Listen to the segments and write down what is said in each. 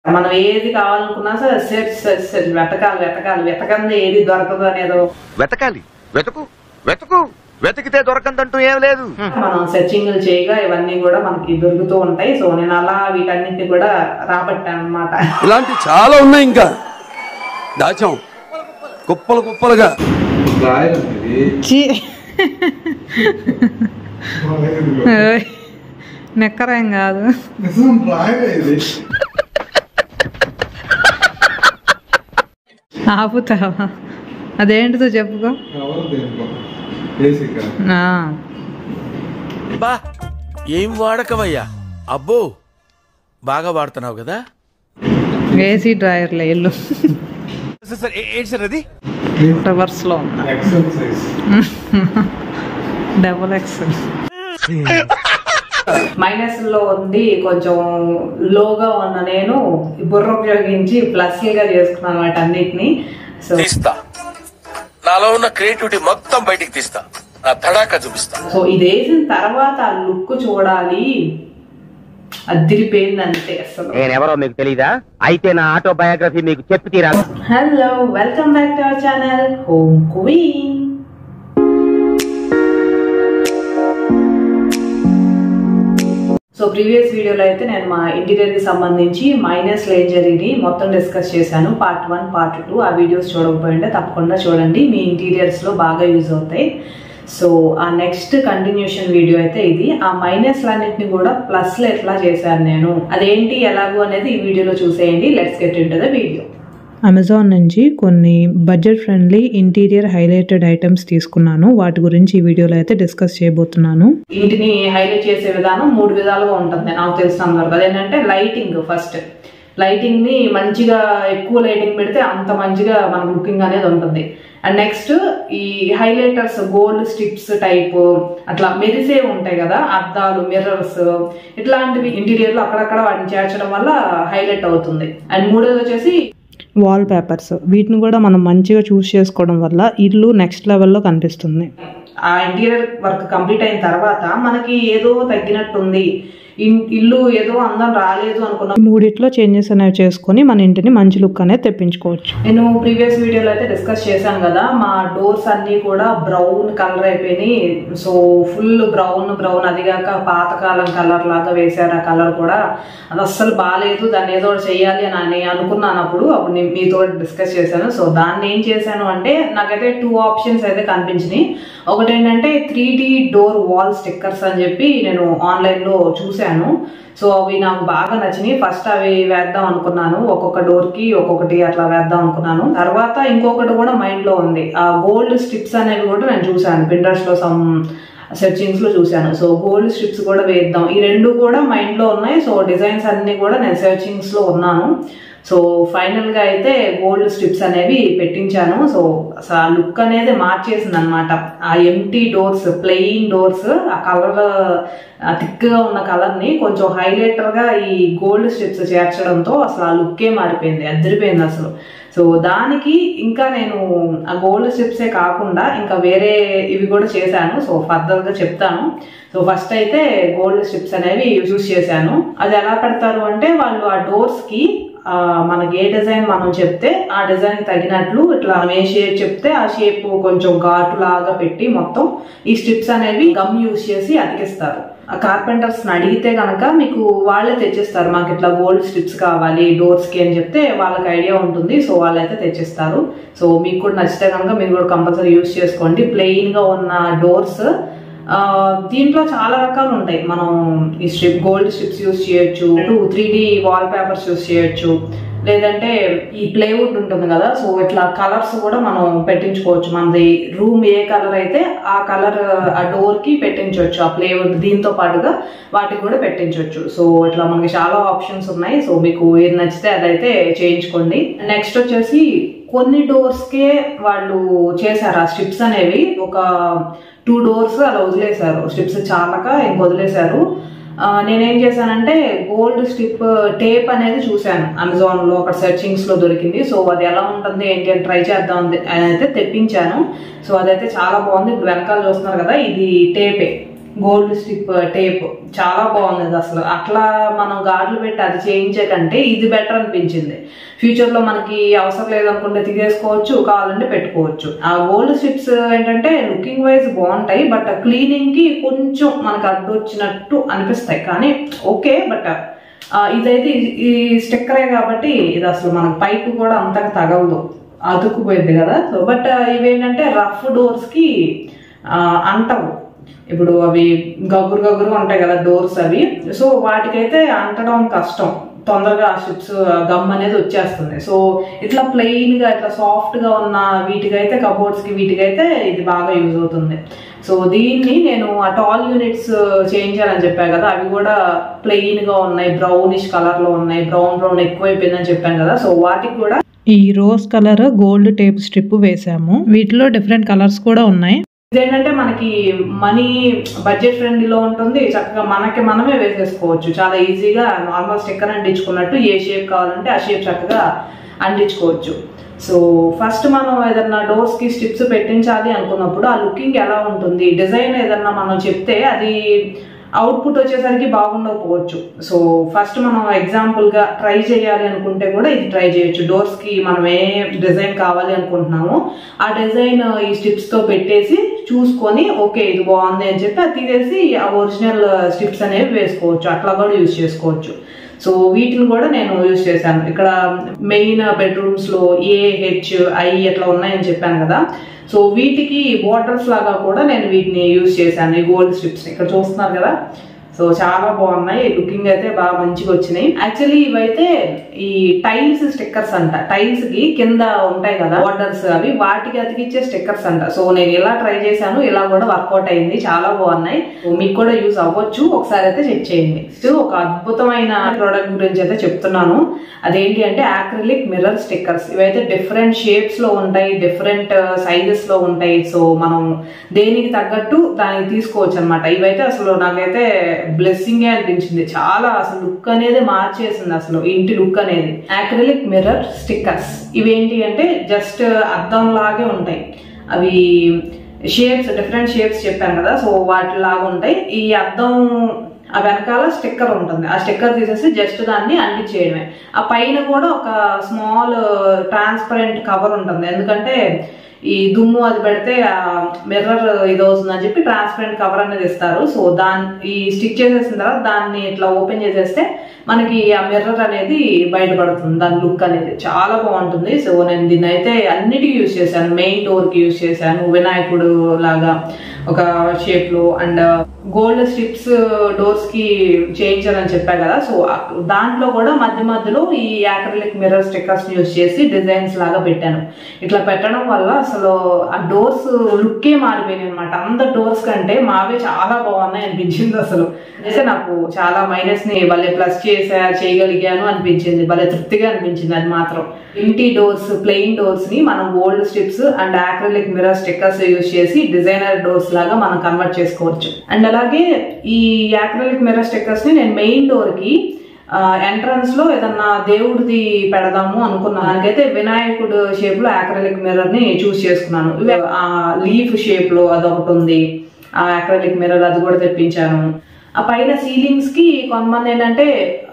మనం ఏది కావాలనుకున్నా సరే సెర్చ్ సెర్చ్ సెర్చ్ వెతకాలి వెతకాలి వెతకంది ఏది దొరకదు అనేదో వెతకాలి వెతుకు వెతుకు వెతికితే దొరకందంటూ ఏం లేదు మనం సెర్చింగ్ చేయగా ఇవన్నీ కూడా మనకి దొరుకుతూ ఉంటాయి సో నేను అలా వీటన్నిటిని కూడా రాబట్టాను అనమాట ఇలాంటి చాలా ఉన్నాయి ఇంకా దాచాం కుప్పలు కుప్పలుగా నెక్కరేం కాదు ఆపుతావా అదేంటిదో చెప్పుకో ఆ. బా ఏం వాడకవయ్యా అబ్బో బాగా వాడుతున్నావు కదా ఏసీ డ్రైవర్లో ఇల్లు సార్ ఏంటి సార్ అది రివర్స్ లో ఉన్నా డబుల్ ఎక్స్ మైనస్ లో ఉంది కొంచెం లోగా ఉన్న నేను ఈ బుర్ర ఉపయోగించి ప్లస్ గా చేసుకున్నాను వాటి అన్నిటిని సో తీస్తా నాలో ఉన్న క్రియేటివిటీ మొత్తం బయటికి తీస్తా నా తడాక చూపిస్తా సో ఇది వేసిన తర్వాత ఆ లుక్ చూడాలి అదిరిపోయింది అంతే అసలు నేనెవరో మీకు తెలీదా అయితే నా ఆటోబయోగ్రఫీ మీకు చెప్పి తీరాలి hello welcome back to our channel home queen so previous వీడియోలో అయితే నేను మా ఇంటీరియర్ కి సంబంధించి మైనస్ లేంజరీని మొత్తం డిస్కస్ చేశాను పార్ట్ వన్ పార్ట్ టూ ఆ వీడియోస్ చూడకపోయింటే తప్పకుండా చూడండి మీ ఇంటీరియర్స్ లో బాగా యూజ్ అవుతాయి సో ఆ నెక్స్ట్ కంటిన్యూషన్ వీడియో అయితే ఇది ఆ మైనస్ అన్నిటిని కూడా ప్లస్ లో ఎట్లా చేశాను నేను అదేంటి ఎలాగో అనేది ఈ వీడియోలో చూసేయండి let's get into the video Amazon నుంచి కొన్ని budget friendly interior highlighted items తీసుకున్నాను వాటి గురించి ఈ వీడియోలో అయితే డిస్కస్ చేయబోతున్నాను ఇంటిని హైలైట్ చేసే విధానం మూడు విధాలుగా ఉంటుంది నాకు తెలిసినంత వరకు అదేంటంటే లైటింగ్ ఫస్ట్ లైటింగ్ ని మంచిగా ఎక్కువ లైటింగ్ పెడితే అంత మంచిగా మన లుకింగ్ అనేది ఉంటుంది అండ్ నెక్స్ట్ ఈ హైలైటర్స్ గోల్డ్ స్ట్రిప్స్ టైప్ అట్లా మెరిసే ఉంటాయి కదా అద్దాలు మిర్రర్స్ ఇట్లాంటివి ఇంటీరియర్ లో అక్కడక్కడ వాటిని చేర్చడం వల్ల హైలైట్ అవుతుంది అండ్ మూడోది వచ్చేసి వాల్ పేపర్స్ వీటిని కూడా మనం మంచిగా చూస్ చేసుకోవడం వల్ల ఇల్లు నెక్స్ట్ లెవెల్లో కనిపిస్తుంది ఆ ఇంటీరియర్ వర్క్ కంప్లీట్ అయిన తర్వాత మనకి ఏదో తగ్గినట్టుంది ఇన్- ఇల్లు ఏదో అందం రాలేదు అనుకున్న ఈ మూడిట్లో చేంజెస్ అనేవి చేసుకొని మన ఇంటిని మంచి లుక్ అనేది తెప్పించుకోవచ్చు నేను ప్రీవియస్ వీడియోలో అయితే డిస్కస్ చేశాను కదా మా డోర్స్ అన్ని కూడా బ్రౌన్ కలర్ అయిపోయినాయి సో ఫుల్ బ్రౌన్ బ్రౌన్ అదిగాక పాతకాలం కలర్ లాగా వేశారు ఆ కలర్ కూడా అది అస్సలు బాగాలేదు దాన్ని ఏదో ఒకటి చెయ్యాలి అని అని అనుకున్నాను అప్పుడు అప్పుడు నేను మీతో డిస్కస్ చేశాను సో దాన్ని ఏం చేశాను అంటే నాకైతే టూ ఆప్షన్స్ అయితే కనిపించినాయి ఒకటి ఏంటంటే three D door wall stickers అని చెప్పి నేను ఆన్లైన్లో చూశాను సో అవి నాకు బాగా నచ్చినాయి ఫస్ట్ అవి వేద్దాం అనుకున్నాను ఒక్కొక్క డోర్ కి ఒక్కొక్కటి అట్లా వేద్దాం అనుకున్నాను తర్వాత ఇంకొకటి కూడా మైండ్ లో ఉంది ఆ గోల్డ్ స్ట్రిప్స్ అనేవి కూడా నేను చూశాను పిండర్స్ లో సమ్ సెర్చింగ్స్ లో చూశాను సో గోల్డ్ స్ట్రిప్స్ కూడా వేద్దాం ఈ రెండు కూడా మైండ్ లో ఉన్నాయి సో డిజైన్స్ అన్ని కూడా నేను సెర్చింగ్స్ లో ఉన్నాను సో ఫైనల్ గా అయితే గోల్డ్ స్ట్రిప్స్ అనేవి పెట్టించాను సో అసలు ఆ లుక్ అనేది మార్చేసింది అనమాట ఆ ఎంటీ డోర్స్ ప్లెయిన్ డోర్స్ ఆ కలర్ థిక్ గా ఉన్న కలర్ ని కొంచెం హైలైటర్ గా ఈ గోల్డ్ స్ట్రిప్స్ చేర్చడంతో అసలు ఆ లుక్కే మారిపోయింది అదిరిపోయింది అసలు సో దానికి ఇంకా నేను ఆ గోల్డ్ స్ట్రిప్సే కాకుండా ఇంకా వేరే ఇవి కూడా చేశాను సో ఫర్దర్ గా చెప్తాను సో ఫస్ట్ అయితే గోల్డ్ స్ట్రిప్స్ అనేవి యూజ్ చేశాను అది ఎలా పెడతారు అంటే వాళ్ళు ఆ డోర్స్ కి ఆ, మనకి ఏ డిజైన్ మనం చెప్తే ఆ డిజైన్ తగినట్లు ఇట్లా మనం ఏ షేప్ చెప్తే ఆ షేప్ కొంచెం ఘాటు లాగా పెట్టి మొత్తం ఈ స్ట్రిప్స్ అనేవి గమ్ యూస్ చేసి అతికిస్తారు ఆ కార్పెంటర్స్ అడిగితే గనక మీకు వాళ్ళే తెచ్చిస్తారు మాకు ఇట్లా గోల్డ్ స్ట్రిప్స్ కావాలి డోర్స్ కి అని చెప్తే వాళ్ళకి ఐడియా ఉంటుంది సో వాళ్ళైతే తెచ్చిస్తారు సో మీకు కూడా నచ్చితే కనుక మీరు కూడా కంపల్సరీ యూస్ చేసుకోండి ప్లెయిన్ గా ఉన్న డోర్స్ ఆ, దీంట్లో చాలా రకాలు ఉంటాయి మనం ఈ స్ట్రిప్ గోల్డ్ స్ట్రిప్స్ యూస్ చేయొచ్చు two three D wallpapers use చేయొచ్చు లేదంటే ఈ ప్లేవుడ్ ఉంటుంది కదా సో ఇట్లా కలర్స్ కూడా మనం పెట్టించుకోవచ్చు మనది రూమ్ ఏ కలర్ అయితే ఆ కలర్ ఆ డోర్ కి పెట్టించవచ్చు ఆ ప్లేవుడ్ దీంతో పాటుగా వాటికి కూడా పెట్టించవచ్చు సో ఇట్లా మనకి చాలా ఆప్షన్స్ ఉన్నాయి సో మీకు ఏది నచ్చితే అదైతే చేయించుకోండి నెక్స్ట్ వచ్చేసి కొన్ని డోర్స్ కే వాళ్ళు చేశారు ఆ స్ట్రిప్స్ అనేవి ఒక టూ డోర్స్ అలా వదిలేశారు స్ట్రిప్స్ చాలక ఇంక వదిలేశారు ఆ, నేనేం చేశానంటే గోల్డ్ స్ట్రిప్ టేప్ అనేది చూశాను అమెజాన్ లో అక్కడ సెర్చింగ్స్ లో దొరికింది సో అది ఎలా ఉంటుంది ఏంటి అని ట్రై చేద్దాం అని అయితే తెప్పించాను సో అదైతే చాలా బాగుంది ఇప్పుడు వెనకాల చూస్తున్నారు కదా ఇది టేపే గోల్డ్ స్ట్రిప్ టేప్ చాలా బాగుంది అది అసలు అట్లా మనం గాడ్లు పెట్టి అది చేయించే కంటే ఇది బెటర్ అనిపించింది ఫ్యూచర్ లో మనకి అవసరం లేదనుకుంటే తీసేసుకోవచ్చు కావాలంటే పెట్టుకోవచ్చు ఆ గోల్డ్ స్ట్రిప్స్ ఏంటంటే లుకింగ్ వైజ్ బాగుంటాయి బట్ క్లీనింగ్ కి కొంచెం మనకు అడ్డు వచ్చినట్టు అనిపిస్తాయి కానీ ఓకే బట్ ఇదైతే ఈ- ఈ స్టిక్కరే కాబట్టి ఇది అసలు మనకు పైకి కూడా అంతగా తగలదు అతుక్కుపోయింది కదా సో బట్ ఇవేంటంటే రఫ్ డోర్స్ కి ఆ, అంటవు ఇప్పుడు అవి గగురు గగురు ఉంటాయి కదా డోర్స్ అవి సో వాటికైతే అంటడం కష్టం తొందరగా ఆ స్ట్రిప్స్ గమ్ అనేది వచ్చేస్తుంది సో ఇట్లా ప్లెయిన్ గా ఇట్లా సాఫ్ట్ గా ఉన్న వీటికైతే కబోర్డ్స్ కి వీటికైతే ఇది బాగా యూజ్ అవుతుంది సో దీన్ని నేను ఆ టాల్ యూనిట్స్ చేయించాలని చెప్పాను కదా అవి కూడా ప్లెయిన్ గా ఉన్నాయి బ్రౌనిష్ కలర్ లో ఉన్నాయి బ్రౌన్ బ్రౌన్ ఎక్కువైపోయిందని చెప్పాను కదా సో వాటికి కూడా ఈ rose colour gold tape strip వేసాము వీటిలో డిఫరెంట్ కలర్స్ కూడా ఉన్నాయి ఇదేంటంటే మనకి మనీ బడ్జెట్ ఫ్రెండ్లీలో ఉంటుంది చక్కగా మనకి మనమే వేసేసుకోవచ్చు చాలా ఈజీగా నార్మల్ స్టిక్కర్ అంటించుకున్నట్టు ఏ షేప్ కావాలంటే ఆ షేప్ చక్కగా అంటించుకోవచ్చు సో ఫస్ట్ మనం ఏదన్నా డోర్స్ కి స్టిప్స్ పెట్టించాలి అనుకున్నప్పుడు ఆ లుకింగ్ ఎలా ఉంటుంది డిజైన్ ఏదన్నా మనం చెప్తే అది అవుట్పుట్ వచ్చేసరికి బాగుండకపోవచ్చు సో ఫస్ట్ మనం ఎగ్జాంపుల్ గా ట్రై చేయాలి అనుకుంటే కూడా ఇది ట్రై చేయొచ్చు డోర్స్ కి మనం ఏ డిజైన్ కావాలి అనుకుంటున్నామో ఆ డిజైన్ ఈ స్టిప్స్ తో పెట్టేసి చూసుకొని ఓకే ఇది బాగుంది అని చెప్పి అది తీసేసి ఆ ఒరిజినల్ స్టిప్స్ అనేవి వేసుకోవచ్చు అట్లా కూడా యూజ్ చేసుకోవచ్చు సో వీటిని కూడా నేను యూజ్ చేశాను ఇక్కడ మెయిన్ బెడ్రూమ్స్ లో ఏ హెచ్ ఐ అట్లా ఉన్నాయని చెప్పాను కదా సో వీటికి బాటిల్స్ లాగా కూడా నేను వీటిని యూజ్ చేశాను ఈ గోల్డ్ స్ట్రిప్స్ ఇక్కడ చూస్తున్నారు కదా సో చాలా బాగున్నాయి లుకింగ్ అయితే బాగా మంచిగా వచ్చినాయి యాక్చువల్లీ ఇవైతే ఈ టైల్స్ స్టిక్కర్స్ అంట టైల్స్ కి కింద ఉంటాయి కదా బోర్డర్స్ అవి వాటికి అతికిచ్చే స్టిక్కర్స్ అంట సో నేను ఇలా ట్రై చేశాను ఇలా కూడా వర్కౌట్ అయింది చాలా బాగున్నాయి సో మీకు కూడా యూజ్ అవ్వచ్చు ఒకసారి అయితే చెక్ చేయండి సో ఒక అద్భుతమైన ప్రోడక్ట్ గురించి అయితే చెప్తున్నాను అదేంటి అంటే యాక్రిలిక్ మిర్రర్ స్టిక్కర్స్ ఇవైతే డిఫరెంట్ షేప్స్ లో ఉంటాయి డిఫరెంట్ సైజెస్ లో ఉంటాయి సో మనం దేనికి తగ్గట్టు దానికి తీసుకోవచ్చు అనమాట ఇవైతే అసలు నాకైతే బ్లెస్సింగే అనిపించింది చాలా అసలు లుక్ అనేది మార్చేసింది అసలు ఇంటి లుక్ అనేది యాక్రిలిక్ మిర్రర్ స్టిక్కర్స్ ఇవేంటి అంటే జస్ట్ అద్దం లాగే ఉంటాయి అవి షేప్స్ డిఫరెంట్ షేప్స్ చెప్పాను కదా సో వాటి లాగా ఉంటాయి ఈ అద్దం ఆ వెనకాల స్టిక్కర్ ఉంటుంది ఆ స్టిక్కర్ తీసేసి జస్ట్ దాన్ని అంటించేయడమే ఆ పైన కూడా ఒక స్మాల్ ట్రాన్స్పరెంట్ కవర్ ఉంటుంది ఎందుకంటే ఈ దుమ్ము అది పెడితే ఆ మిర్రర్ ఇది అవుతుందని చెప్పి ట్రాన్స్పరెంట్ కవర్ అనేది ఇస్తారు సో దాన్ని ఈ స్టిక్ చేసేసిన తర్వాత దాన్ని ఇట్లా ఓపెన్ చేసేస్తే మనకి ఆ మిర్రర్ అనేది బయటపడుతుంది దాని లుక్ అనేది చాలా బాగుంటుంది సో నేను దీన్ని అయితే అన్నిటికీ యూజ్ చేశాను మెయిన్ డోర్ కి యూజ్ చేశాను వినాయకుడు లాగా ఒక షేప్ లో అండ్ గోల్డ్ స్ట్రిప్స్ డోర్స్ కి చేయించాలని చెప్పా కదా సో దాంట్లో కూడా మధ్య మధ్యలో ఈ యాక్రిలిక్ మిర్రర్ స్టిక్కర్స్ యూజ్ చేసి డిజైన్స్ లాగా పెట్టాను ఇట్లా పెట్టడం వల్ల అసలు ఆ డోర్స్ లుక్కే మారిపోయినాయి అనమాట అందరు డోర్స్ కంటే మావే చాలా బాగున్నాయి అనిపించింది అసలు అయితే నాకు చాలా మైనస్ ని భలే ప్లస్ చేసా చేయగలిగాను అనిపించింది భలే తృప్తిగా అనిపించింది అది మాత్రం ఇంటి డోర్స్ ప్లెయిన్ డోర్స్ ని మనం gold strips and acrylic mirror stickers use చేసి డిజైనర్ డోర్స్ లాగా మనం కన్వర్ట్ చేసుకోవచ్చు అండ్ అలాగే ఈ యాక్రిలిక్ మిర్రర్ స్టిక్కర్స్ ని నేను మెయిన్ డోర్ కి ఎంట్రన్స్ లో ఏదన్నా దేవుడిది పెడదాము అనుకున్నాను దానికైతే వినాయకుడు షేప్ లో యాక్రిలిక్ మిర్రర్ ని చూస్ చేసుకున్నాను ఇవి ఆ లీఫ్ షేప్ లో అదొకటి ఉంది ఆ యాక్రిలిక్ మిర్రర్ అది కూడా తెప్పించాను ఆ పైన సీలింగ్స్ కి కొంతమంది ఏంటంటే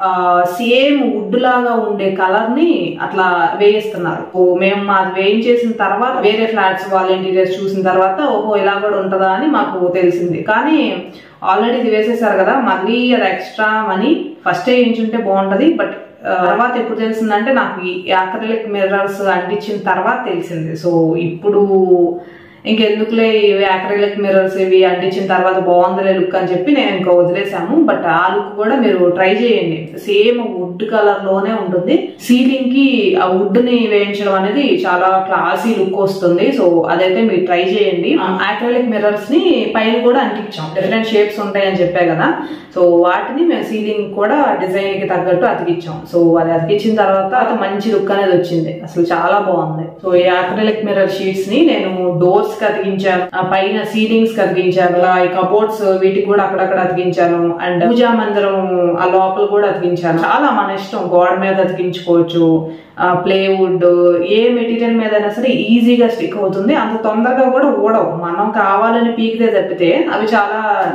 సేమ్ వుడ్ లాగా ఉండే కలర్ ని అట్లా వేయిస్తున్నారు ఓ మేము అది వేయించేసిన తర్వాత వేరే ఫ్లాట్స్ వాళ్ళ ఇంటీరియర్స్ చూసిన తర్వాత ఓహో ఇలా కూడా ఉంటుందా అని మాకు తెలిసింది కానీ ఆల్రెడీ ఇది వేసేసారు కదా మళ్ళీ అది ఎక్స్ట్రా మనీ ఫస్ట్ వేయించుంటే బాగుంటది బట్ తర్వాత ఎప్పుడు తెలిసిందంటే నాకు ఈ యాక్రిలిక్ మిర్రర్స్ అంటించిన తర్వాత తెలిసింది సో ఇప్పుడు ఇంకెందుకులే ఇవి యాక్రిలిక్ మిర్రర్స్ ఇవి అంటించిన తర్వాత బాగుందిలే లుక్ అని చెప్పి నేను ఇంకా వదిలేసాము బట్ ఆ లుక్ కూడా మీరు ట్రై చేయండి సేమ్ వుడ్ కలర్ లోనే ఉంటుంది సీలింగ్ కి ఆ వుడ్ ని వేయించడం అనేది చాలా క్లాసీ లుక్ వస్తుంది సో అదైతే మీరు ట్రై చేయండి యాక్రిలిక్ మిర్రర్స్ ని పైన కూడా అంటించాం డిఫరెంట్ షేప్స్ ఉంటాయని చెప్పా కదా సో వాటిని మేము సీలింగ్ కూడా డిజైన్ కి తగ్గట్టు అతికిచ్చాం సో అది అతికించిన తర్వాత అది మంచి లుక్ అనేది వచ్చింది అసలు చాలా బాగుంది సో ఈ యాక్రిలిక్ మిర్రర్ షీట్స్ ని నేను డోర్స్ కి అతికించాను ఆ పైన సీలింగ్స్ కి అతికించాను అలా ఈ కబోర్డ్స్ వీటికి కూడా అక్కడక్కడ అతికించాను అండ్ పూజా మందిరం ఆ లోపల కూడా అతికించాను చాలా మన ఇష్టం గోడ మీద అతికించుకోవచ్చు ప్లేవుడ్ ఏ మెటీరియల్ మీద అయినా సరే ఈజీగా స్టిక్ అవుతుంది అంత తొందరగా కూడా ఊడవు మనం కావాలని పీకితే తప్పితే అవి చాలా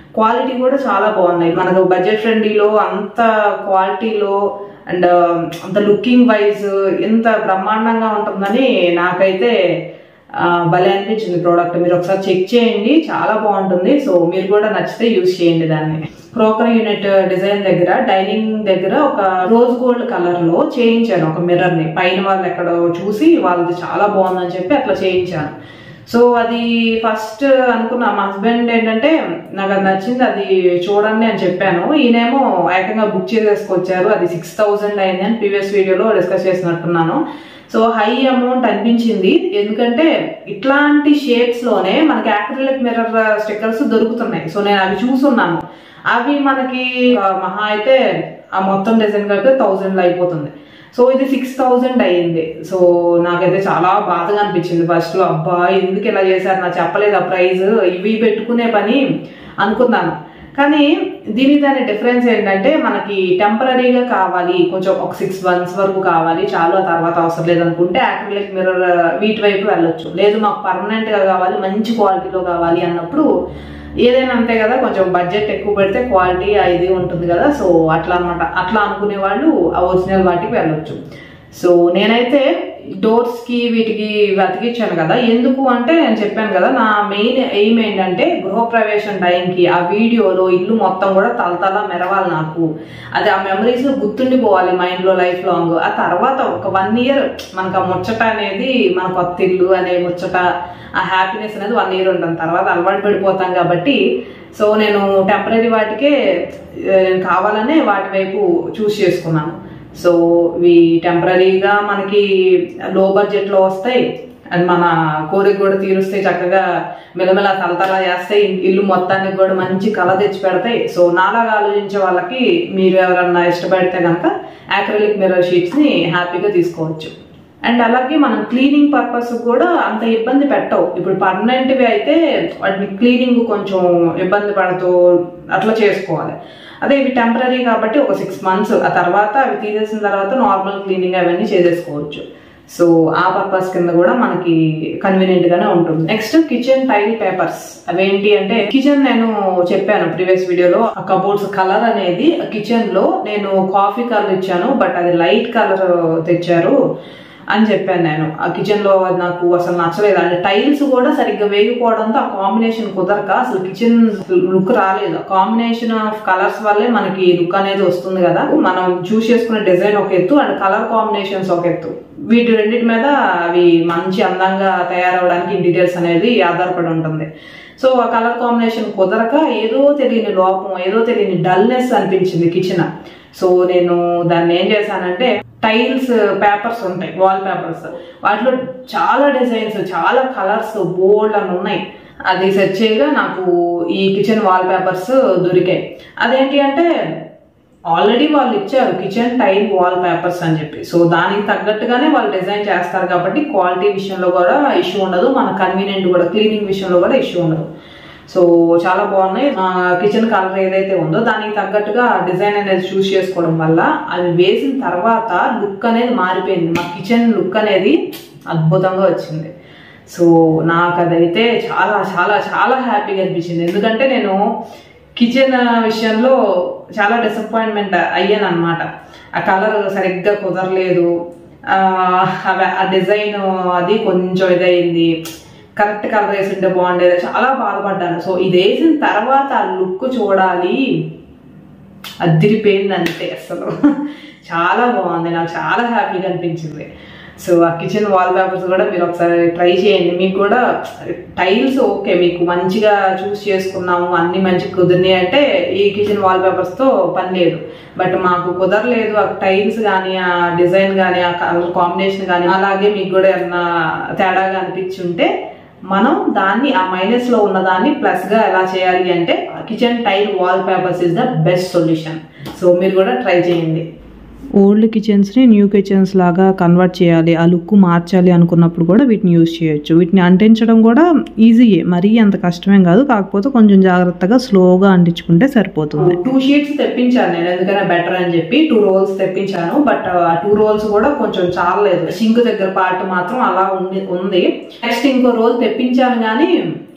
క్వాలిటీ కూడా చాలా బాగున్నాయి మనకు బడ్జెట్ ఫ్రెండ్లీలో అంత క్వాలిటీలో అండ్ అంత లుకింగ్ వైజ్ ఎంత బ్రహ్మాండంగా ఉంటుందని నాకైతే ఆ, భలే అనిపించింది ప్రోడక్ట్ మీరు ఒకసారి చెక్ చేయండి చాలా బాగుంటుంది సో మీరు కూడా నచ్చితే యూజ్ చేయండి దాన్ని క్రోకరీ యూనిట్ డిజైన్ దగ్గర డైనింగ్ దగ్గర ఒక రోజ్ గోల్డ్ కలర్ లో చేయించాను ఒక మిర్రర్ ని పైన వాళ్ళు ఎక్కడో చూసి వాళ్ళది చాలా బాగుందని చెప్పి అట్లా చేయించాను సో అది ఫస్ట్ అనుకున్న మా హస్బెండ్ ఏంటంటే నాకు అది నచ్చింది అది చూడండి అని చెప్పాను ఈయనేమో ఏకంగా బుక్ చేసేసుకొచ్చారు అది సిక్స్ థౌజండ్ అయింది అని ప్రీవియస్ వీడియోలో డిస్కస్ చేసినట్టున్నాను సో హై అమౌంట్ అనిపించింది ఎందుకంటే ఇట్లాంటి షేప్స్ లోనే మనకి యాక్రిలిక్ మిర్రర్ స్టిక్కర్స్ దొరుకుతున్నాయి సో నేను అవి చూసున్నాను అవి మనకి ఆ, మహా అయితే ఆ మొత్తం డిజైన్ కలిపి థౌజండ్ లో అయిపోతుంది సో ఇది సిక్స్ థౌజండ్ అయ్యింది సో నాకైతే చాలా బాధగా అనిపించింది ఫస్ట్ లో అబ్బా ఎందుకు ఇలా చేశారు నాకు చెప్పలేదు ఆ ప్రైస్ ఇవి పెట్టుకునే పని అనుకున్నాను కానీ దీని దాని డిఫరెన్స్ ఏంటంటే మనకి టెంపరీగా కావాలి కొంచెం ఒక సిక్స్ మంత్స్ వరకు కావాలి చాలు ఆ తర్వాత అవసరం లేదనుకుంటే యాక్రిలిక్ మిర్రర్ వీటి వైపు వెళ్ళొచ్చు లేదు మాకు పర్మనెంట్ గా కావాలి మంచి క్వాలిటీలో కావాలి అన్నప్పుడు ఏదైనా అంతే కదా కొంచెం బడ్జెట్ ఎక్కువ పెడితే క్వాలిటీ ఇది ఉంటుంది కదా సో అట్లా అన్నమాట అట్లా అనుకునే వాళ్ళు ఆ ఒరిజినల్ వాటికి వెళ్ళొచ్చు సో నేనైతే డోర్స్ కి వీటికి అతికిచ్చాను కదా ఎందుకు అంటే నేను చెప్పాను కదా నా మెయిన్ ఎయిమ్ ఏంటంటే గృహప్రవేశం టైంకి ఆ వీడియోలో ఇల్లు మొత్తం కూడా తలతల మెరవాలి నాకు అది ఆ మెమరీస్ గుర్తుండిపోవాలి మైండ్ లో లైఫ్ లాంగ్ ఆ తర్వాత ఒక వన్ ఇయర్ మనకు ఆ ముచ్చట అనేది మన కొత్త ఇల్లు అనే ముచ్చట ఆ హ్యాపీనెస్ అనేది వన్ ఇయర్ ఉంటుంది తర్వాత అలవాటు పడిపోతాం కాబట్టి సో నేను టెంపరీ వాటికే ఆ, కావాలనే వాటి వైపు చూస్ చేసుకున్నాను సో ఇవి టెంపరీగా మనకి లో బడ్జెట్ లో వస్తాయి అండ్ మన కోరిక కూడా తీరుస్తాయి చక్కగా మెలమెల తలతల చేస్తాయి ఇల్లు మొత్తానికి కూడా మంచి కళ తెచ్చి పెడతాయి సో నాలాగా ఆలోచించే వాళ్ళకి మీరు ఎవరన్నా ఇష్టపడితే కనుక యాక్రిలిక్ మిర్రర్ షీట్స్ ని హ్యాపీగా తీసుకోవచ్చు అండ్ అలాగే మనం క్లీనింగ్ పర్పస్ కూడా అంత ఇబ్బంది పెట్టవు ఇప్పుడు పర్మనెంట్వి అయితే వాటిని క్లీనింగ్ కొంచెం ఇబ్బంది పడుతూ అట్లా చేసుకోవాలి అదే ఇవి టెంపరీ కాబట్టి ఒక సిక్స్ మంత్స్ ఆ తర్వాత అవి తీసేసిన తర్వాత నార్మల్ క్లీనింగ్ అవన్నీ చేసేసుకోవచ్చు సో ఆ పర్పస్ కింద కూడా మనకి కన్వీనియంట్ గానే ఉంటుంది నెక్స్ట్ కిచెన్ టైల్ పేపర్స్ అవేంటి అంటే కిచెన్ నేను చెప్పాను ప్రీవియస్ వీడియోలో ఆ కబోర్డ్స్ కలర్ అనేది కిచెన్ లో నేను కాఫీ కలర్ ఇచ్చాను బట్ అది లైట్ కలర్ తెచ్చారు అని చెప్పాను నేను ఆ కిచెన్ లో అది నాకు అసలు నచ్చలేదు అంటే టైల్స్ కూడా సరిగ్గా వేగిపోవడంతో ఆ కాంబినేషన్ కుదరక అసలు కిచెన్ లుక్ రాలేదు కాంబినేషన్ ఆఫ్ కలర్స్ వల్లే మనకి లుక్ అనేది వస్తుంది కదా మనం చూస్ చేసుకునే డిజైన్ ఒక ఎత్తు అండ్ కలర్ కాంబినేషన్స్ ఒక ఎత్తు వీటి రెండింటి మీద అవి మంచి అందంగా తయారవడానికి ఇంటీరియర్స్ అనేది ఆధారపడి ఉంటుంది సో ఆ కలర్ కాంబినేషన్ కుదరక ఏదో తెలియని లోపం ఏదో తెలియని డల్నెస్ అనిపించింది కిచెన్ సో నేను దాన్ని ఏం చేశానంటే టైల్స్ పేపర్స్ ఉంటాయి వాల్ పేపర్స్ వాటిలో చాలా డిజైన్స్ చాలా కలర్స్ బోల్డ్ అని ఉన్నాయి అది సెర్చ్ చేయగా నాకు ఈ కిచెన్ వాల్ పేపర్స్ దొరికాయి అదేంటి అంటే ఆల్రెడీ వాళ్ళు ఇచ్చారు కిచెన్ టైల్ వాల్ పేపర్స్ అని చెప్పి సో దానికి తగ్గట్టుగానే వాళ్ళు డిజైన్ చేస్తారు కాబట్టి క్వాలిటీ విషయంలో కూడా ఇష్యూ ఉండదు మన కన్వీనియంట్ కూడా క్లీనింగ్ విషయంలో కూడా ఇష్యూ ఉండదు సో చాలా బాగున్నాయి మా కిచెన్ కలర్ ఏదైతే ఉందో దానికి తగ్గట్టుగా డిజైన్ అనేది చూస్ చేసుకోవడం వల్ల అది వేసిన తర్వాత లుక్ అనేది మారిపోయింది మా కిచెన్ లుక్ అనేది అద్భుతంగా వచ్చింది సో నాకు అదైతే చాలా చాలా చాలా హ్యాపీగా అనిపించింది ఎందుకంటే నేను కిచెన్ విషయంలో చాలా డిసప్పాయింట్మెంట్ అయ్యాను అనమాట ఆ కలర్ సరిగ్గా కుదరలేదు ఆ, అవ- ఆ డిజైన్ అది కొంచెం ఇదైంది కరెక్ట్ కలర్ వేసి ఉంటే బాగుండేది చాలా బాధపడ్డాను సో ఇది వేసిన తర్వాత ఆ లుక్ చూడాలి అదిరిపోయింది అంతే అసలు చాలా బాగుంది నాకు చాలా హ్యాపీగా అనిపించింది సో ఆ కిచెన్ వాల్ పేపర్స్ కూడా మీరు ఒకసారి ట్రై చేయండి మీకు కూడా టైల్స్ ఓకే మీకు మంచిగా చూస్ చేసుకున్నాము అన్ని మంచిగా కుదిరినాయి అంటే ఈ కిచెన్ వాల్ పేపర్స్తో పని లేదు బట్ మాకు కుదరలేదు ఆ టైల్స్ కానీ ఆ డిజైన్ కానీ ఆ కలర్ కాంబినేషన్ కానీ అలాగే మీకు కూడా ఏమన్నా తేడాగా అనిపించి ఉంటే మనం దాన్ని ఆ మైనస్ లో ఉన్న దాన్ని ప్లస్ గా ఎలా చేయాలి అంటే kitchen tile wallpapers is the best solution so మీరు కూడా ట్రై చేయండి ఓల్డ్ కిచెన్స్ని న్యూ కిచెన్స్ లాగా కన్వర్ట్ చేయాలి ఆ లుక్ మార్చాలి అనుకున్నప్పుడు కూడా వీటిని యూజ్ చేయొచ్చు వీటిని అంటించడం కూడా ఈజీయే మరీ అంత కష్టమేం కాదు కాకపోతే కొంచెం జాగ్రత్తగా స్లోగా అంటించుకుంటే సరిపోతుంది టూ షీట్స్ తెప్పించాను నేను ఎందుకైనా బెటర్ అని చెప్పి టూ రోల్స్ తెప్పించాను బట్ ఆ టూ రోల్స్ కూడా కొంచెం చాలలేదు సింక్ దగ్గర పార్ట్ మాత్రం అలా ఉంది ఉంది నెక్స్ట్ ఇంకో రోల్ తెప్పించాను కానీ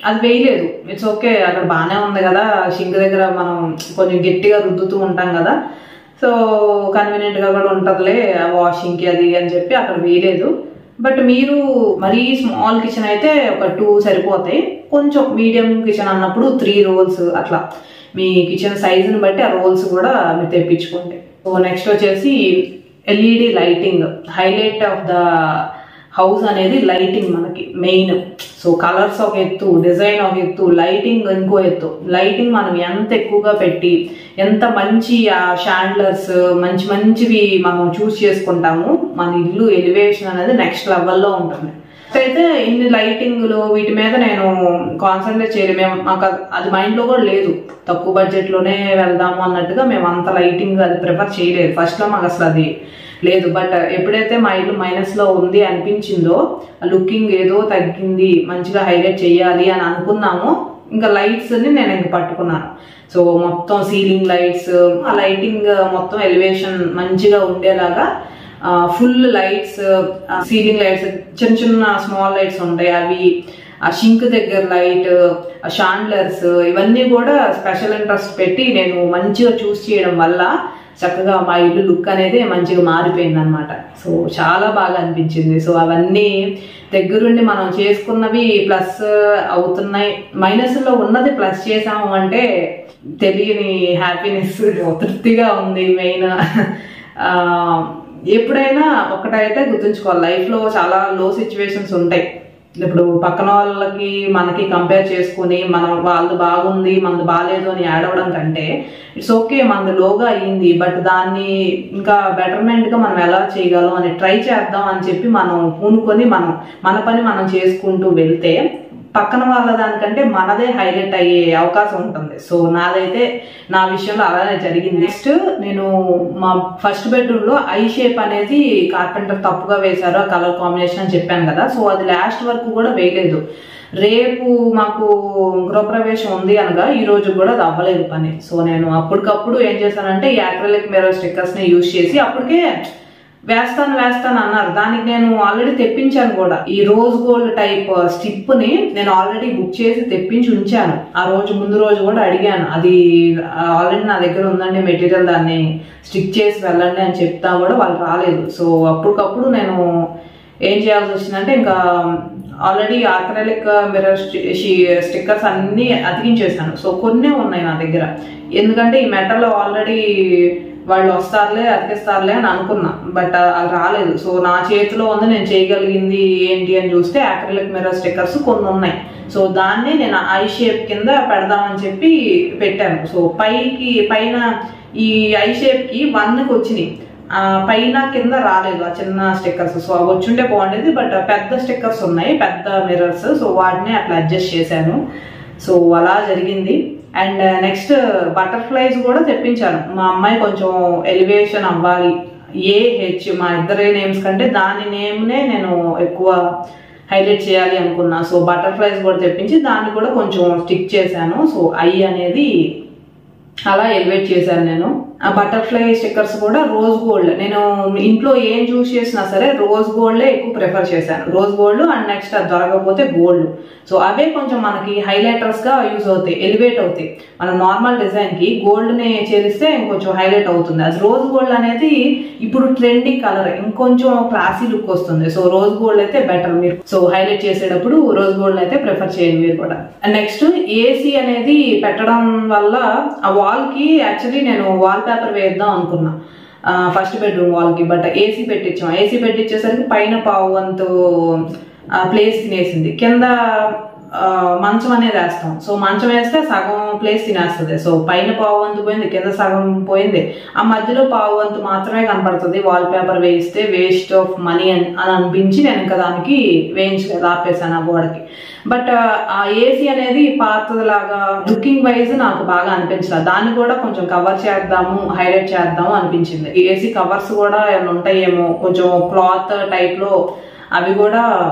అది వేయలేదు ఇట్స్ ఓకే అక్కడ బాగానే ఉంది కదా షింక్ దగ్గర మనం కొంచెం గట్టిగా రుద్దుతూ ఉంటాం కదా సో కన్వీనియంట్ గా కూడా ఉంటుందిలే వాషింగ్ కి అది అని చెప్పి అక్కడ వేయలేదు బట్ మీరు మరీ స్మాల్ కిచెన్ అయితే ఒక టూ సరిపోతాయి కొంచెం మీడియం కిచెన్ అన్నప్పుడు త్రీ రోల్స్ అట్లా మీ కిచెన్ సైజుని బట్టి ఆ రోల్స్ కూడా మీరు తెప్పించుకోండి సో నెక్స్ట్ వచ్చేసి LED lighting highlight of the house అనేది లైటింగ్ మనకి మెయిన్ సో కలర్స్ ఒక ఎత్తు డిజైన్ ఒక ఎత్తు లైటింగ్ ఇంకో ఎత్తు లైటింగ్ మనం ఎంత ఎక్కువగా పెట్టి ఎంత మంచి ఆ షాండ్లర్స్ మంచి మంచివి మనం చూస్ చేసుకుంటాము మన ఇల్లు ఎలివేషన్ అనేది నెక్స్ట్ లెవెల్లో ఉంటుంది అయితే ఇన్ని లైటింగ్లు వీటి మీద నేను కాన్సన్ట్రేట్ చేయలేదు మేము మాకు అది- అది మైండ్లో కూడా లేదు తక్కువ బడ్జెట్లోనే వెళ్దాము అన్నట్టుగా మేము అంత లైటింగ్ అది ప్రిఫర్ చేయలేదు ఫస్ట్లో మాకు అసలు అది లేదు బట్ ఎప్పుడైతే మా ఇల్లు మైనస్ లో ఉంది అనిపించిందో లుకింగ్ ఏదో తగ్గింది మంచిగా హైలైట్ చేయాలి అని అనుకున్నాము ఇంకా లైట్స్ ని నేను ఇంక పట్టుకున్నాను సో మొత్తం సీలింగ్ లైట్స్ ఆ లైటింగ్ మొత్తం ఎలివేషన్ మంచిగా ఉండేలాగా ఫుల్ లైట్స్ సీలింగ్ లైట్స్ చిన్న చిన్న స్మాల్ లైట్స్ ఉంటాయి అవి ఆ షింక్ దగ్గర లైట్ ఆ షాండ్లర్స్ ఇవన్నీ కూడా స్పెషల్ ఇంట్రెస్ట్ పెట్టి నేను మంచిగా చూస్ చేయడం వల్ల చక్కగా మా ఇల్లు లుక్ అనేది మంచిగా మారిపోయింది అనమాట సో చాలా బాగా అనిపించింది సో అవన్నీ దగ్గరుండి మనం చేసుకున్నవి ప్లస్ అవుతున్నాయి మైనస్ లో ఉన్నది ప్లస్ చేసాము అంటే తెలియని హ్యాపీనెస్ తృప్తిగా ఉంది మెయిన్ ఎప్పుడైనా ఒకటైతే గుర్తుంచుకోవాలి లైఫ్ లో చాలా లో సిచ్యువేషన్స్ ఉంటాయి ఇప్పుడు పక్కన వాళ్ళకి మనకి కంపేర్ చేసుకుని మనం వాళ్ళది బాగుంది మనది బాగాలేదు అని ఏడవడం కంటే ఇట్స్ ఓకే మనది లోగా అయ్యింది బట్ దాన్ని ఇంకా బెటర్మెంట్ గా మనం ఎలా చేయగలం అని ట్రై చేద్దాం అని చెప్పి మనం పూనుకొని మనం మన పని మనం చేసుకుంటూ వెళ్తే పక్కన వాళ్ళ దానికంటే మనదే హైలైట్ అయ్యే అవకాశం ఉంటుంది సో నాదైతే నా విషయంలో అలానే జరిగింది నెక్స్ట్ నేను మా ఫస్ట్ బెడ్రూమ్ లో ఐ షేప్ అనేది కార్పెంటర్ తప్పుగా వేశారు ఆ కలర్ కాంబినేషన్ అని చెప్పాను కదా సో అది లాస్ట్ వరకు కూడా వేయలేదు రేపు మాకు గృహప్రవేశం ఉంది అనగా ఈ రోజు కూడా అది అవ్వలేదు పని సో నేను అప్పటికప్పుడు ఏం చేశానంటే ఈ యాక్రలిక్ మిర్రర్ స్టిక్కర్స్ ని యూజ్ చేసి అప్పటికే వేస్తాను వేస్తాను అన్నారు దానికి నేను ఆల్రెడీ తెప్పించాను కూడా ఈ రోజ్ గోల్డ్ టైప్ స్టిప్ ని నేను ఆల్రెడీ బుక్ చేసి తెప్పించి ఉంచాను ఆ రోజు ముందు రోజు కూడా అడిగాను అది ఆల్రెడీ నా దగ్గర ఉందండి మెటీరియల్ దాన్ని స్టిక్ చేసి వెళ్ళండి అని చెప్తా కూడా వాళ్ళు రాలేదు సో అప్పటికప్పుడు నేను ఏం చేయాల్సి వచ్చిందంటే ఇంకా ఆల్రెడీ ఆర్కనలిక్ మిర్రర్ స్టిక్కర్స్ అన్ని అతికించేసాను సో కొన్నే ఉన్నాయి నా దగ్గర ఎందుకంటే ఈ మెటల్ ఆల్రెడీ వాళ్ళు వస్తారులే అతికిస్తారులే అని అనుకున్నా బట్ అది రాలేదు సో నా చేతిలో ఉంది నేను చేయగలిగింది ఏంటి అని చూస్తే యాక్రిలిక్ మిర్రర్ స్టిక్కర్స్ కొన్ని ఉన్నాయి సో దాన్ని నేను ఐ షేప్ కింద పెడదామని చెప్పి పెట్టాను సో పైకి పైన ఈ ఐ షేప్ కి వన్కి వచ్చినాయి ఆ, పైన కింద రాలేదు ఆ చిన్న స్టిక్కర్స్ సో అవి వచ్చుంటే బాగుండేది బట్ పెద్ద స్టిక్కర్స్ ఉన్నాయి పెద్ద మిర్రర్స్ సో వాటిని అట్లా అడ్జస్ట్ చేశాను సో అలా జరిగింది అండ్ నెక్స్ట్ బటర్ఫ్లైస్ కూడా తెప్పించాను మా అమ్మాయి కొంచెం ఎలివేషన్ అవ్వాలి ఏ హెచ్ మా ఇద్దరి నేమ్స్ కంటే దాని నేమ్నే నేను ఎక్కువ హైలైట్ చేయాలి అనుకున్నా సో బటర్ఫ్లైస్ కూడా తెప్పించి దాన్ని కూడా కొంచెం స్టిక్ చేశాను సో ఐ అనేది అలా ఎలివేట్ చేశాను నేను ఆ బటర్ఫ్లై స్టిక్కర్స్ కూడా రోజ్ గోల్డ్ నేను ఇంట్లో ఏం చూస్ చేసినా సరే రోజ్ గోల్డే ఎక్కువ ప్రిఫర్ చేశాను రోజ్ గోల్డ్ అండ్ నెక్స్ట్ అది దొరకకపోతే గోల్డ్ సో అవే కొంచెం మనకి హైలైటర్స్ గా యూజ్ అవుతాయి ఎలివేట్ అవుతాయి మన నార్మల్ డిజైన్ కి గోల్డ్ ని చేరిస్తే ఇంకొంచెం హైలైట్ అవుతుంది అది రోజ్ గోల్డ్ అనేది ఇప్పుడు ట్రెండింగ్ కలర్ ఇంకొంచెం క్లాసీ లుక్ వస్తుంది సో రోజ్ గోల్డ్ అయితే బెటర్ మీరు సో హైలైట్ చేసేటప్పుడు రోజ్ గోల్డ్ అయితే ప్రిఫర్ చేయండి మీరు కూడా అండ్ నెక్స్ట్ ఏసీ అనేది పెట్టడం వల్ల ఆ వాల్ కి యాక్చువల్లీ నేను వాల్ పేపర్ వేద్దాం అనుకున్నా ఫస్ట్ బెడ్రూమ్ వాల్ కి బట్ ఏసీ పెట్టించాం ఏసీ పెట్టించేసరికి పైన పావు వంతు ప్లేస్ తినేసింది కింద ఆ, మంచం అనేది వేస్తాం సో మంచం వేస్తే సగం ప్లేస్ తినేస్తుంది సో పైన పావు వంతు పోయింది కింద సగం పోయింది ఆ మధ్యలో పావు వంతు మాత్రమే కనపడుతుంది వాల్ పేపర్ వేస్తే వేస్ట్ ఆఫ్ మనీ అని అని అనిపించి నేను ఇంకా దానికి వేయించలేదు ఆపేసాను ఆ గోడకి బట్ ఆ ఏసీ అనేది పాతలాగా లుకింగ్ వైజ్ నాకు బాగా అనిపించలేదు దాన్ని కూడా కొంచెం కవర్ చేద్దాము హైలైట్ చేద్దాము అనిపించింది ఏసీ కవర్స్ కూడా ఏమైనా ఉంటాయేమో కొంచెం క్లాత్ టైప్ లో అవి కూడా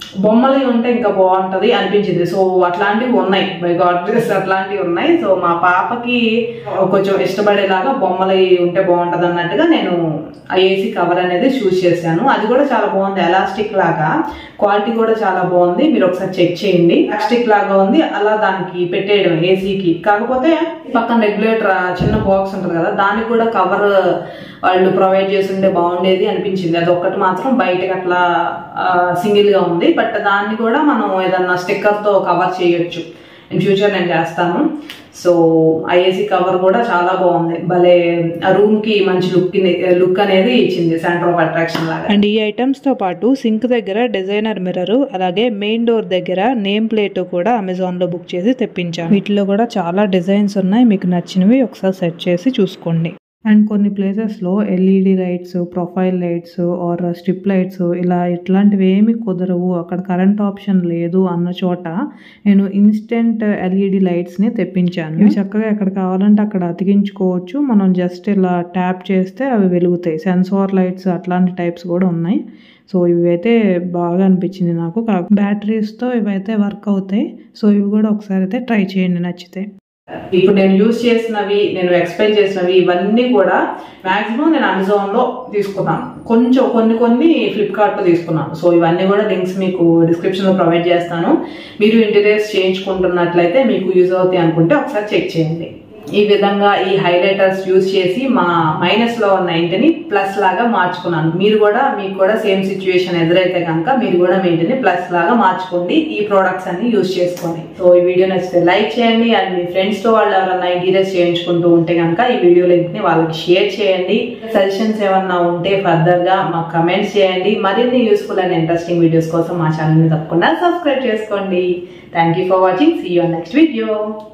బొమ్మలు ఉంటే ఇంకా బాగుంటది అనిపించింది సో అట్లాంటివి ఉన్నాయి బై గాడ్ గ్రేస్ అట్లాంటివి ఉన్నాయి సో మా పాపకి కొంచెం ఇష్టపడేలాగా బొమ్మలు ఉంటే బాగుంటది అన్నట్టుగా నేను ఆ ఏసీ కవర్ అనేది చూస్ చేశాను అది కూడా చాలా బాగుంది ఎలాస్టిక్ లాగా క్వాలిటీ కూడా చాలా బాగుంది మీరు ఒకసారి చెక్ చేయండి ఎలాస్టిక్ లాగా ఉంది అలా దానికి పెట్టేయడం ఏసీకి కాకపోతే పక్కన రెగ్యులేటర్ చిన్న బాక్స్ ఉంటుంది కదా దానికి కూడా కవర్ వాళ్ళు ప్రొవైడ్ చేసి ఉంటే బాగుండేది అనిపించింది అది ఒక్కటి మాత్రం బయటకి అట్లా సింగిల్ గా ఉంది బట్ దాన్ని కూడా మనం ఏదన్నా స్టిక్కర్ తో కవర్ చేయొచ్చు ఇన్ ఫ్యూచర్ నేను చేస్తాను సో ఐఏసీ కవర్ కూడా చాలా బాగుంది భలే రూమ్ కి మంచి లుక్ లుక్ అనేది ఇచ్చింది సెంటర్ ఆఫ్ అట్రాక్షన్ లాగా అండ్ ఈ ఐటమ్స్తో పాటు సింక్ దగ్గర డిజైనర్ మిర్రర్ అలాగే మెయిన్ డోర్ దగ్గర నేమ్ ప్లేట్ కూడా అమెజాన్లో బుక్ చేసి తెప్పించాను వీటిలో కూడా చాలా డిజైన్స్ ఉన్నాయి మీకు నచ్చినవి ఒకసారి సెట్ చేసి చూసుకోండి అండ్ కొన్ని ప్లేసెస్లో LED lights profile lights or strip lights ఇలా ఇట్లాంటివి ఏమి కుదరవు అక్కడ కరెంట్ ఆప్షన్ లేదు అన్న చోట నేను ఇన్స్టెంట్ ఎల్ఈడి లైట్స్ని తెప్పించాను ఇవి చక్కగా ఎక్కడ కావాలంటే అక్కడ అతికించుకోవచ్చు మనం జస్ట్ ఇలా ట్యాప్ చేస్తే అవి వెలుగుతాయి సెన్సార్ లైట్స్ అట్లాంటి టైప్స్ కూడా ఉన్నాయి సో ఇవైతే బాగా అనిపించింది నాకు బ్యాటరీస్తో ఇవైతే వర్క్ అవుతాయి సో ఇవి కూడా ఒకసారి అయితే ట్రై చేయండి నచ్చితే ఇప్పుడు నేను యూజ్ చేసినవి నేను ఎక్స్ప్లెయిన్ చేసినవి ఇవన్నీ కూడా మాక్సిమం నేను అమెజాన్ లో తీసుకున్నాను కొంచెం కొన్ని కొన్ని ఫ్లిప్కార్ట్ లో తీసుకున్నాను సో ఇవన్నీ కూడా లింక్స్ మీకు డిస్క్రిప్షన్ లో ప్రొవైడ్ చేస్తాను మీరు ఇంటీరియర్స్ చేయించుకుంటున్నట్లయితే మీకు యూజ్ అవుతాయి అనుకుంటే ఒకసారి చెక్ చేయండి ఈ విధంగా ఈ హైలైటర్స్ యూజ్ చేసి మా మైనస్ లో ఉన్న ఇంటిని ప్లస్ లాగా మార్చుకున్నాను మీరు కూడా మీకు కూడా సేమ్ సిచ్యువేషన్ ఎదురైతే కనుక మీరు కూడా మీ ఇంటిని ప్లస్ లాగా మార్చుకోండి ఈ ప్రోడక్ట్స్ అన్ని యూజ్ చేసుకొని సో ఈ వీడియో నచ్చితే లైక్ చేయండి అండ్ మీ ఫ్రెండ్స్ తో వాళ్ళు ఎవరైనా ఇంటీరియర్స్ చేయించుకుంటూ ఉంటే కనుక ఈ వీడియో లింక్ ని వాళ్ళకి షేర్ చేయండి సజెషన్స్ ఏమన్నా ఉంటే ఫర్దర్ గా మాకు కమెంట్స్ చేయండి మరిన్ని యూస్ఫుల్ అండ్ ఇంట్రెస్టింగ్ వీడియోస్ కోసం మా ఛానల్ ని తప్పకుండా సబ్స్క్రైబ్ చేసుకోండి thank you for watching see you next video